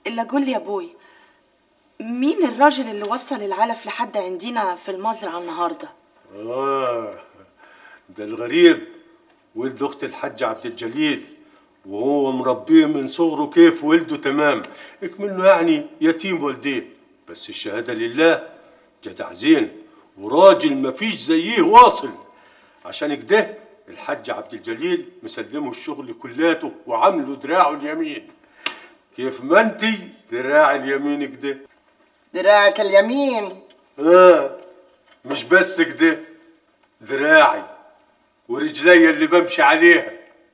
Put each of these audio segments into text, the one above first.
الا قول لي يا ابوي مين الراجل اللي وصل العلف لحد عندنا في المزرعه النهارده آه ده الغريب ولد أخت الحاج عبد الجليل وهو مربيه من صغره كيف ولده تمام اكمنه يعني يتيم والديه بس الشهادة لله جدع زين وراجل مفيش زيه واصل عشان كده الحاج عبد الجليل مسلمه الشغل كلاته وعامله دراعه اليمين كيف ما انتي دراع اليمين كده دراعك اليمين اه مش بس كده دراعي ورجلي اللي بمشي عليها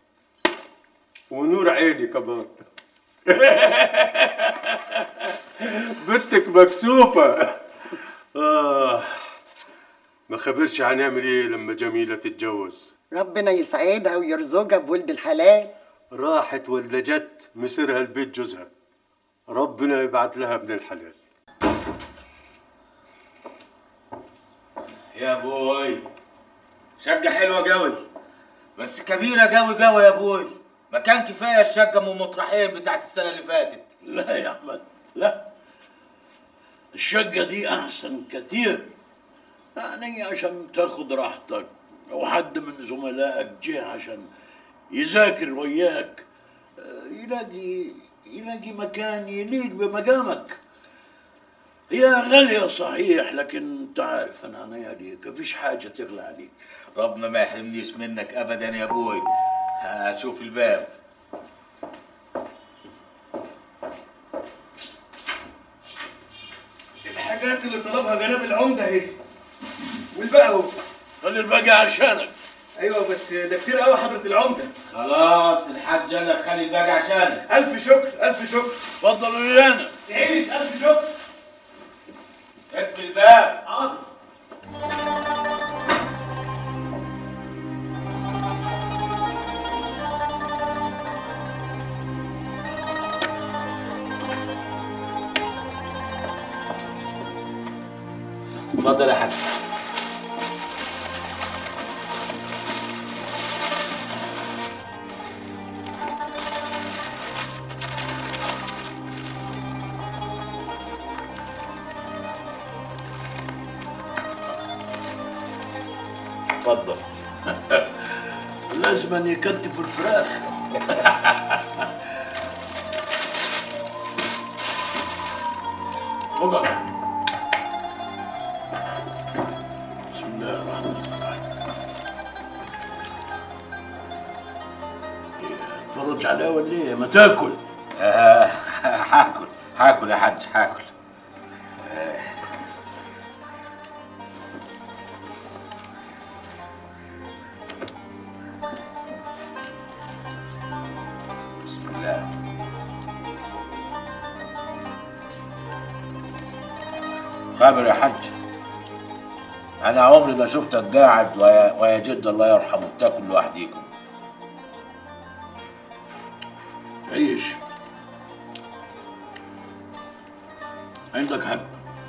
ونور عيني كمان بنتك مكسوفة آه ما خبرش هنعمل ايه لما جميلة تتجوز ربنا يسعدها ويرزقها بولد الحلال راحت ولا جت مسيرها البيت جوزها ربنا يبعت لها ابن الحلال يا بوي شقة حلوة قوي بس كبيرة قوي قوي يا بوي ما كان كفاية الشقة ام مطرحين بتاعت السنة اللي فاتت لا يا احمد لا الشقة دي احسن كتير يعني عشان تاخد راحتك لو حد من زملائك جه عشان يذاكر وياك آه، يلاقي يلاقي مكان يليق بمقامك هي غالية صحيح لكن انت عارف انا انا ليك مفيش حاجة تغلى عليك ربنا ما يحرمنيش منك ابدا يا بوي هشوف الباب الحاجات اللي طلبها جناب العمده اهي والباقي اهو خلي الباقي عشانك ايوه بس ده كتير قوي حضره العمده خلاص الحاج قال لك خلي الباقي عشانك الف شكر الف شكر اتفضل ويانا تعيش الف شكر اقفل الباب حاضر اتفضل يا حاج اتفضل لازم أن يكتفوا الفراخ اقعد بسم الله الرحمن الرحيم إيه، تفرج عليها ولا ايه ما تاكل آه، هاكل هاكل يا حاج هاكل بسم الله خابر يا حاج انا عمري ما شفتك قاعد ويا, ويا جد الله يرحمه بتاكل لوحديكم عيش عندك حق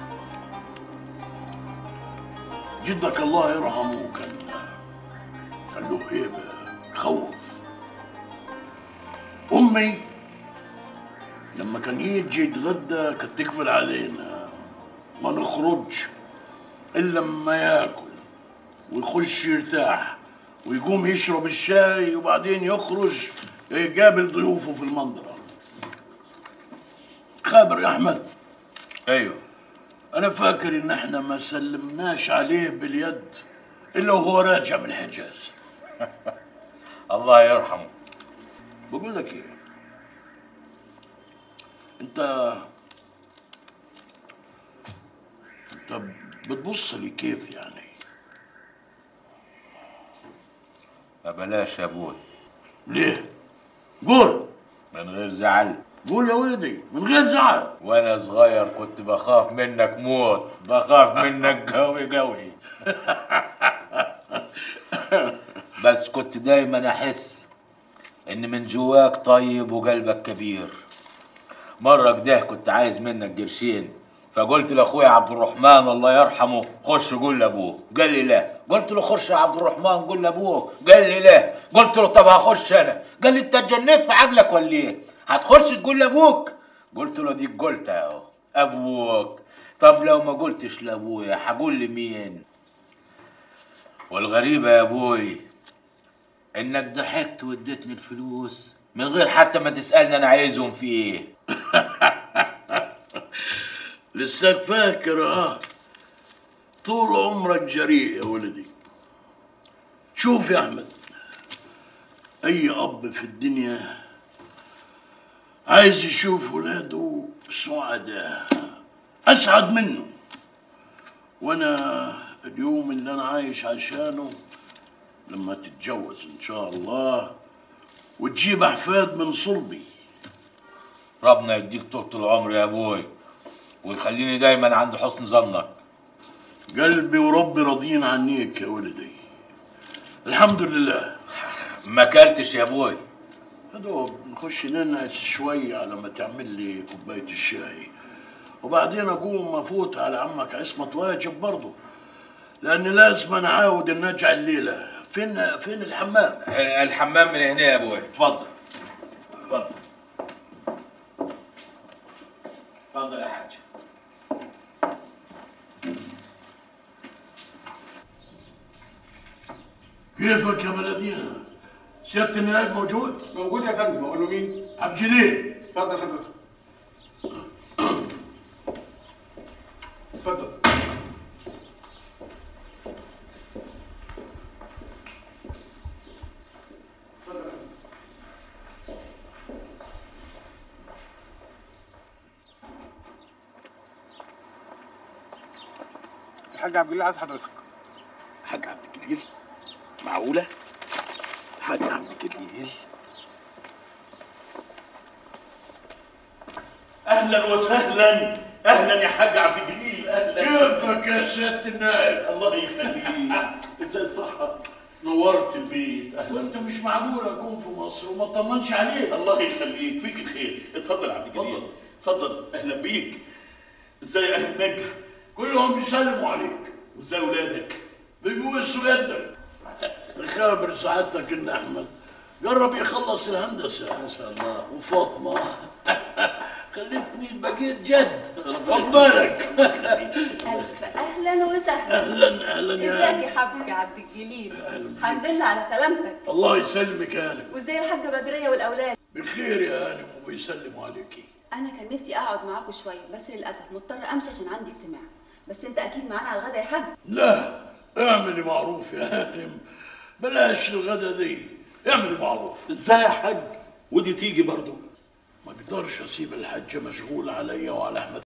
جدك الله يرحمه كان كان له هيبة خوف أمي لما كان يجي يتغدى كانت تقفل علينا ما نخرج إلا لما ياكل ويخش يرتاح ويقوم يشرب الشاي وبعدين يخرج يقابل ضيوفه في المنظرة خابر يا أحمد ايوه أنا فاكر إن إحنا ما سلمناش عليه باليد إلا وهو راجع من الحجاز الله يرحمه بقول لك إيه أنت أنت بتبص لي كيف يعني ما بلاش يا ابوي ليه؟ قول من غير زعل قول يا ولدي من غير زعل وانا صغير كنت بخاف منك موت بخاف منك قوي قوي بس كنت دايما احس ان من جواك طيب وقلبك كبير مرة كده كنت عايز منك قرشين فقلت لاخويا عبد الرحمن الله يرحمه خش قول لابوه قال لي لا قلت له خش يا عبد الرحمن قول لابوه قال لي لا قلت له طب هخش انا قال لي انت اتجنيت في عقلك ولا ايه هتخش تقول لابوك قلت له ديك قلت اهو ابوك طب لو ما قلتش لابويا هقول لمين والغريبة يا ابوي انك ضحكت واديتني الفلوس من غير حتى ما تسألني انا عايزهم في ايه لساك فاكر اه طول عمرك جريء يا ولدي شوف يا احمد اي اب في الدنيا عايز يشوف ولاده سعداء اسعد منه وانا اليوم اللي انا عايش عشانه لما تتجوز ان شاء الله وتجيب احفاد من صلبي ربنا يديك طول العمر يا ابوي ويخليني دايما عند حسن ظنك قلبي وربي راضيين عنيك يا ولدي الحمد لله ما اكلتش يا ابوي يا دوب نخش ننعس شوية على ما تعمل لي كوباية الشاي وبعدين أقوم أفوت على عمك عصمت واجب برضه لأن لازم أنا عاود إن أرجع الليلة فين فين الحمام؟ الحمام من هنا يا ابوي اتفضل اتفضل اتفضل يا حاج كيفك يا بلدينا؟ سيادة النائب موجود؟ موجود يا فندم اقول له مين؟ عبد الجليل اتفضل حضرتك اتفضل الحاج عبد الجليل عايز حضرتك حاج عبد الجليل معقولة؟ حاج عبد الجليل اهلا وسهلا اهلا يا حاج عبد الجليل اهلا كيفك يا سيادة النائب؟ الله يخليك ازاي الصحة نورت البيت اهلا وانت مش معقول اكون في مصر وما اطمنش عليك الله يخليك فيك الخير اتفضل يا عبد الجليل اتفضل اهلا بيك ازاي اهل مكة كلهم بيسلموا عليك وازاي ولادك بيبوسوا يدك خابر سعادتك ان احمد جرب يخلص الهندسه ما شاء الله وفاطمه خلتني بقيت جد عقبالك ألف أهلا وسهلا اهلا اهلا ازيك يا يا حبك يا عبد الجليل الحمد لله على سلامتك الله يسلمك يا هانم وازاي الحاجة بدرية والأولاد بخير يا هانم وبيسلموا عليكي أنا كان نفسي أقعد معاكم شوية بس للأسف مضطرة أمشي عشان عندي اجتماع بس أنت أكيد معانا على الغدا يا حاج لا اعملي معروف يا هانم بلاش الغدا دي اعملي معروف ازاي يا حاج ودي تيجي برضو ما اقدرش اسيب الحاجه مشغول عليا وعلى احمد